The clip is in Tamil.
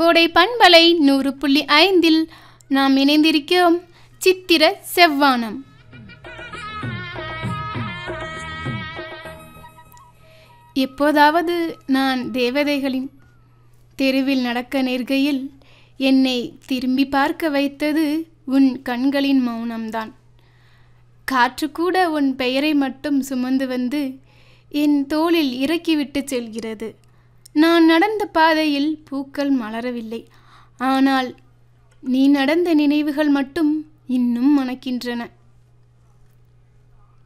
கோடை பண்பலை நூறு புள்ளி ஐந்தில் நாம் இணைந்திருக்கிறோம் சித்திர செவ்வானம் எப்போதாவது நான் தேவதைகளின் தெருவில் நடக்க நேர்கையில் என்னை திரும்பி பார்க்க வைத்தது உன் கண்களின் மௌனம்தான் காற்று கூட உன் பெயரை மட்டும் சுமந்து வந்து என் தோளில் இறக்கிவிட்டு செல்கிறது நான் நடந்த பாதையில் பூக்கள் மலரவில்லை ஆனால் நீ நடந்த நினைவுகள் மட்டும் இன்னும் மணக்கின்றன